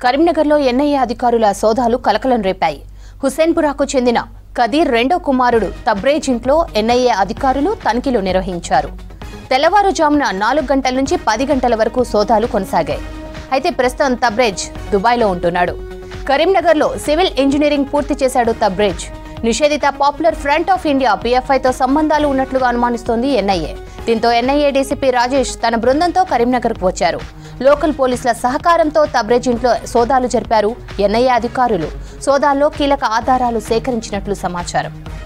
కరీంనగర్లో ఎన్ఐఏ అధికారుల సోదాలు కలకలం రేపాయి హుసేన్పురాకు చెందిన కదీర్ రెండో కుమారుడు తబ్రేజ్ ఇంట్లో ఎన్ఐఏ అధికారులు తనిఖీలు నిర్వహించారు తెల్లవారుజామున నాలుగు గంటల నుంచి పది గంటల వరకు సోదాలు కొనసాగాయి అయితే ప్రస్తుతం తబ్రేజ్ దుబాయ్లో ఉంటున్నాడు కరీంనగర్లో సివిల్ ఇంజనీరింగ్ పూర్తి చేశాడు తబ్రేజ్ నిషేధిత పాపులర్ ఫ్రంట్ ఆఫ్ ఇండియా పీఎఫ్ఐతో సంబంధాలు ఉన్నట్లుగా అనుమానిస్తోంది ఎన్ఐఏ దీంతో ఎన్ఐఏ డీసీపీ రాజేష్ తన బృందంతో కరీంనగర్కు వచ్చారు లోకల్ పోలీసుల సహకారంతో తబ్రేజ్ ఇంట్లో సోదాలు జరిపారు ఎన్ఐఏ అధికారులు సోదాల్లో కీలక ఆధారాలు సేకరించినట్లు సమాచారం